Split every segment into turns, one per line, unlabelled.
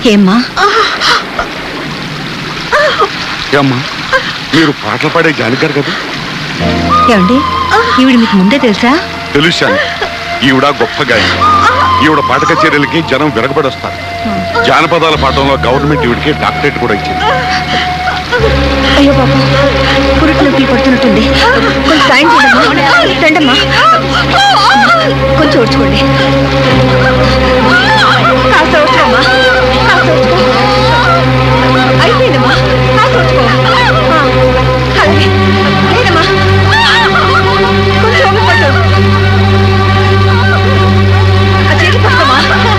ఏమ్మా
ఏమ్మా మీరు పాటలు పాడే జానకారు కదా
ఏమండి ఈవిడ మీకు ముందే తెలుసా
తెలుసాను ఈవిడ గొప్ప గాయని ఈవిడ పాట కచేరీలకి జనం విరగబడొస్తారు జానపదాల పాఠంలో గవర్నమెంట్ ఈవిడికి డాక్టరేట్ కూడా ఇచ్చింది
అయ్యో బాబు పురుటి నొప్పి పడుతున్నట్టుంది కొంచెం సాయం చేయమ్మా రండమ్మా కొంచెం ఓడ్చుకోండి కాస్త ఓడ్చుకోమ్మా కాస్త ఓడ్చుకో అయిపోయిందమ్మా కాస్త ఓడ్చుకో ఆ, అలాగే లేదమ్మా కొంచెం ఓపిక పట్టు ఆ చేతి పట్టుకోమ్మా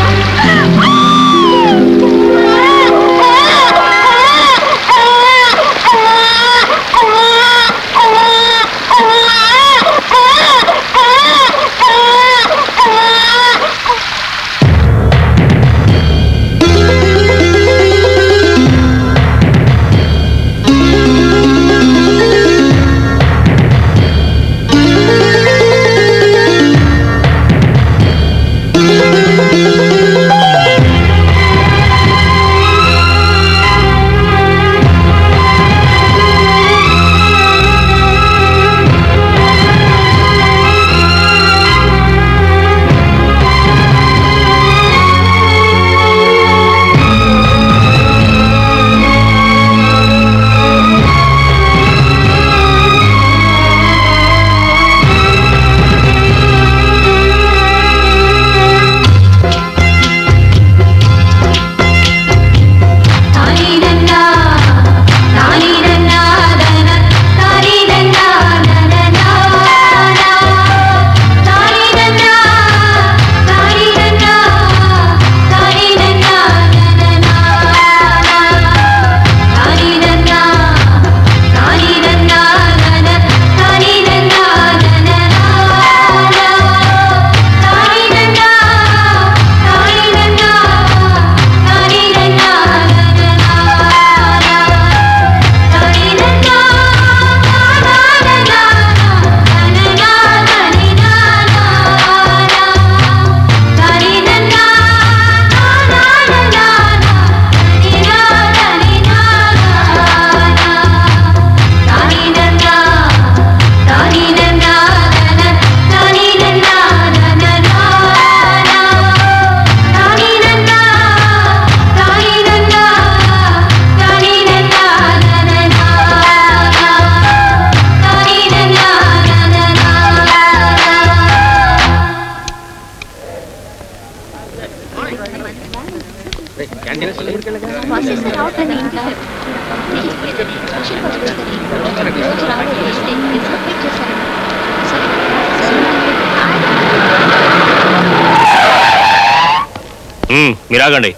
మ్మ్, మీరు ఆగండి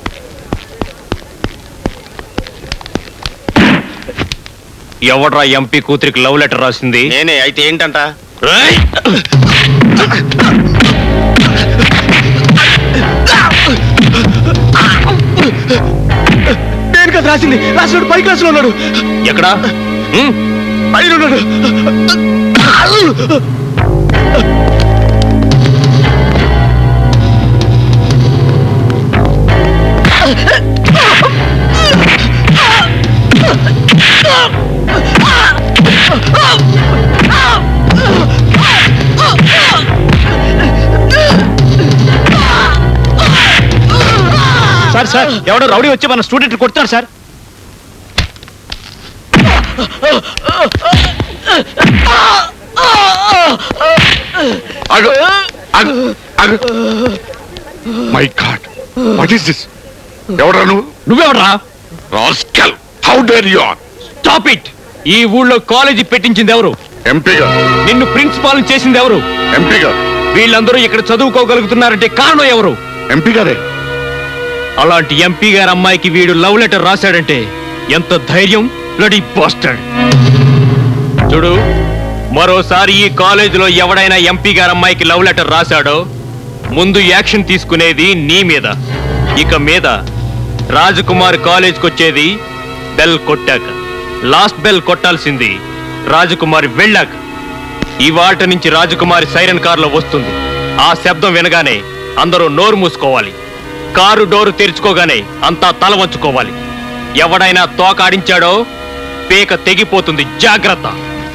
ఎవడ్రా ఎంపీ కూతురికి లవ్ లెటర్ రాసింది
నేనే అయితే ఏంటంట
రేయ్!
నేను కదా రాసింది రాసినాడు పై క్లాసులో ఉన్నాడు
ఎక్కడా మ్మ్?
పైన ఉన్నాడు
సార్ సార్ ఎవడో రౌడీ వచ్చి మన స్టూడెంట్ కొడుతున్నాడు సార్
ఆగు ఆగు ఆగు my god what is this ఎవరా నువ్వు
నువ్వెవడ్రా
rascal how dare you are
stop it ఈ ఊళ్ళో కాలేజీ పెట్టించింది ఎవరు
ఎంపీగా
నిన్ను ప్రిన్సిపాల్ చేసింది ఎవరు
ఎంపీగా
వీళ్ళందరూ ఇక్కడ చదువుకోగలుగుతున్నారంటే కారణం ఎవరు
ఎంపీ గారే
అలాంటి ఎంపీ గారి అమ్మాయికి వీడు లవ్ లెటర్ రాశాడంటే ఎంత ధైర్యం బ్లడీ బాస్టర్డ్ చూడు మరోసారి ఈ కాలేజీలో ఎవడైనా ఎంపీ గారి అమ్మాయికి లవ్ లెటర్ రాశాడో ముందు యాక్షన్ తీసుకునేది నీ మీద ఇక మీద రాజకుమార్ కాలేజ్కి వచ్చేది బెల్ కొట్టాక లాస్ట్ బెల్ కొట్టాల్సింది రాజకుమారి వెళ్ళాక ఇవాట నుంచి రాజకుమారి సైరన్ కారులో వస్తుంది ఆ శబ్దం వినగానే అందరూ నోరు మూసుకోవాలి కారు డోరు తెరుచుకోగానే అంతా తల వంచుకోవాలి ఎవడైనా తోక ఆడించాడో పేక తెగిపోతుంది జాగ్రత్త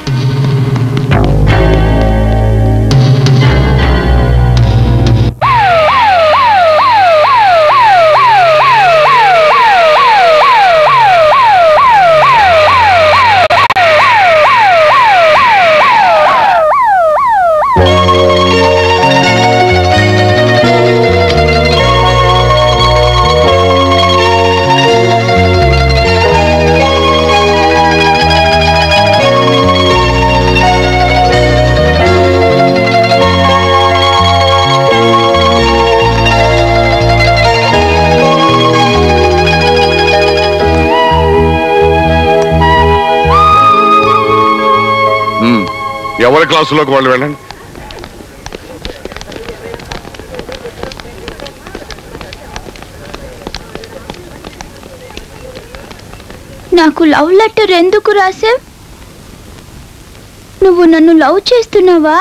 ఉమ్, ఎవరి క్లాసులోకి వాళ్ళు వెళ్ళండి
నాకు లవ్ లెటర్ ఎందుకు రాసావ్ నువ్వు నన్ను లవ్ చేస్తున్నావా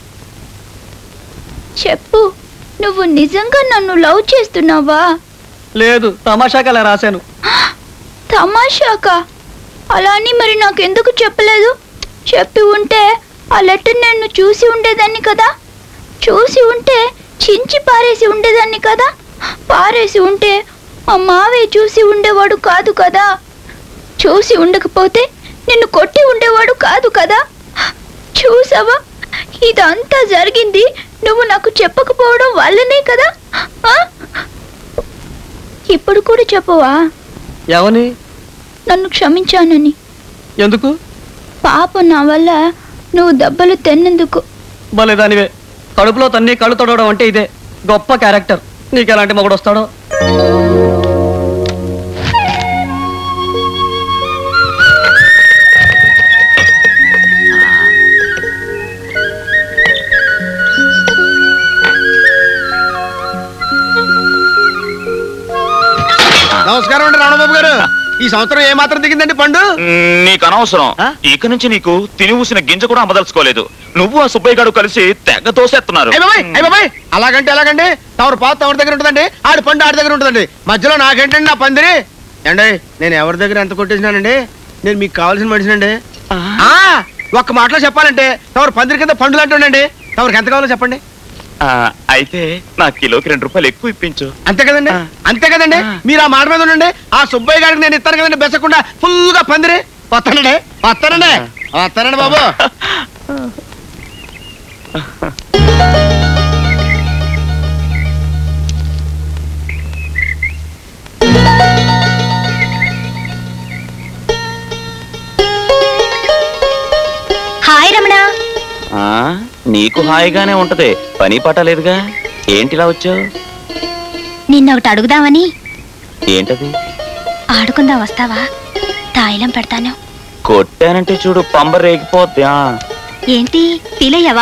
చెప్పు నువ్వు నిజంగా నన్ను లవ్ చేస్తున్నావా
లేదు తమాషాకి అలా రాశాను
తమాషాకా అలా అని మరి నాకు ఎందుకు చెప్పలేదు చెప్పి ఉంటే ఆ లెటర్ నేను చూసి ఉండేదాన్ని కదా చూసి ఉంటే చించి పారేసి ఉండేదాన్ని కదా పారేసి ఉంటే మా మావయ్య చూసి ఉండేవాడు కాదు కదా చూసి ఉండకపోతే నిన్ను కొట్టి ఉండేవాడు కాదు కదా చూసావా ఇదంతా జరిగింది నువ్వు నాకు చెప్పకపోవడం వల్లనే కదా ఆ? ఇప్పుడు కూడా చెప్పవా
ఎవని
నన్ను క్షమించానని
ఎందుకు
పాప నా వల్ల నువ్వు దెబ్బలు తిన్నందుకు
భలే దానివే కడుపులో తన్ని కళ్ళు తొడవడం అంటే ఇదే గొప్ప క్యారెక్టర్ నీకు ఎలాంటి మొగుడు వస్తాడో
నమస్కారం అండి రాణబాబు గారు ఈ సంవత్సరం ఏ మాత్రం దిగిందండి పండు
నీకు అనవసరం
ఆ?
ఇక నుంచి నీకు తిని ఊసిన గింజ కూడా అమ్మదలుచుకోలేదు నువ్వు ఆ సుబ్బయ్య గారు కలిసి తెగ తోసేస్తున్నారు
అయ్య బాబాయ్ అయ్య బాబాయ్ అలాగంటే ఎలాగండి తమరు పాత తమరి దగ్గర ఉంటుందండి ఆడి పండు ఆడి దగ్గర ఉంటుందండి మధ్యలో నాకేంటండి నా పందిరి ఏండి నేను ఎవరి దగ్గర ఎంత కొట్టేసినానండి నేను మీకు కావాల్సిన మనిషిని అండి ఆ, ఒక్క మాటలో చెప్పాలంటే తమరు పందిరి కింద పండులు అంటుండండి తమరికి ఎంత కావాలో చెప్పండి
ఆ, అయితే నా కిలోకి రెండు రూపాయలు ఎక్కువ ఇప్పించు
అంతే కదండి
ఆ.
అంతే కదండి
ఆ.
మీరు ఆ మాట మీద ఉండండి ఆ సుబ్బయ్య గారికి నేను ఇస్తాను కదండి బెసకుండా ఫుల్ గా పందిరి వస్తానండి వస్తానండి వస్తానండి బాబు
హాయ్ రమణ
ఆ, నీకు హాయిగానే ఉంటది పని పట్టలేదుగా ఏంటిలా వచ్చావు
నిన్నొకటి అడుగుదామని
ఏంటది
ఆడుకుందాం వస్తావా తాయిలం పెడతాను
కొట్టానంటే చూడు పంబ రేగిపోద్ది ఆ.
ఏంటి ఫీల్ అయ్యావా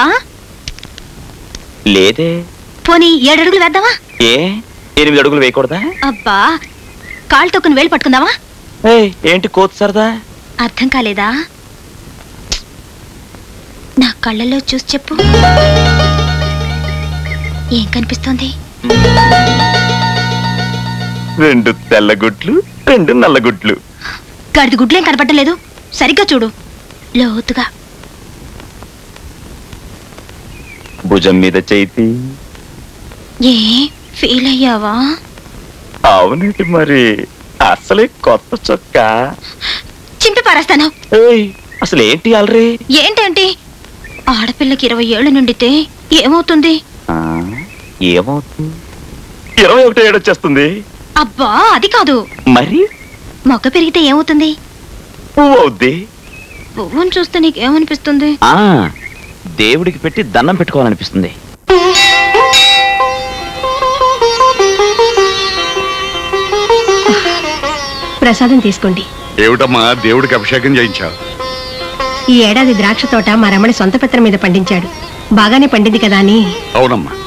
లేదే
పోనీ ఏడు అడుగులు వేద్దామా
ఏ ఎనిమిది అడుగులు వేయకూడదా
అబ్బా కాళ్ళు తొక్కుని వేలు పట్టుకుందామా
ఏయ్, ఏంటి కోతు సరదా
అర్థం కాలేదా నా కళ్ళల్లో చూసి చెప్పు ఏం కనిపిస్తోంది
రెండు తెల్లగుడ్లు రెండు నల్లగుడ్లు
గడిది గుడ్లేం కనపడలేదు సరిగ్గా చూడు లోతుగా
భుజం మీద చేతి
ఏ ఫీల్ అయ్యావా
అవునండి మరి అసలే కొత్త చొక్కా
చింపి పారేస్తాను
ఏయ్ అసలు ఏంటి అలరి
ఏంటేంటి ఆడపిల్లకి ఇరవై ఏళ్ళు నిండితే ఏమవుతుంది
ఆ, ఏమవుతుంది ఇరవై ఒకటి ఏడొచ్చేస్తుంది
అబ్బా అది కాదు
మరి
మొగ్గ పెరిగితే ఏమవుతుంది
పువ్వు అవుద్ది
పువ్వును చూస్తే నీకేమనిపిస్తుంది
ఆ దేవుడికి పెట్టి దండం పెట్టుకోవాలనిపిస్తుంది
ప్రసాదం తీసుకోండి
ఏమిటమ్మా దేవుడికి అభిషేకం చేయించావు
ఈ ఏడాది ద్రాక్ష తోట మా రమణ సొంత పత్రం మీద పండించాడు బాగానే పండింది కదా అని
అవునమ్మా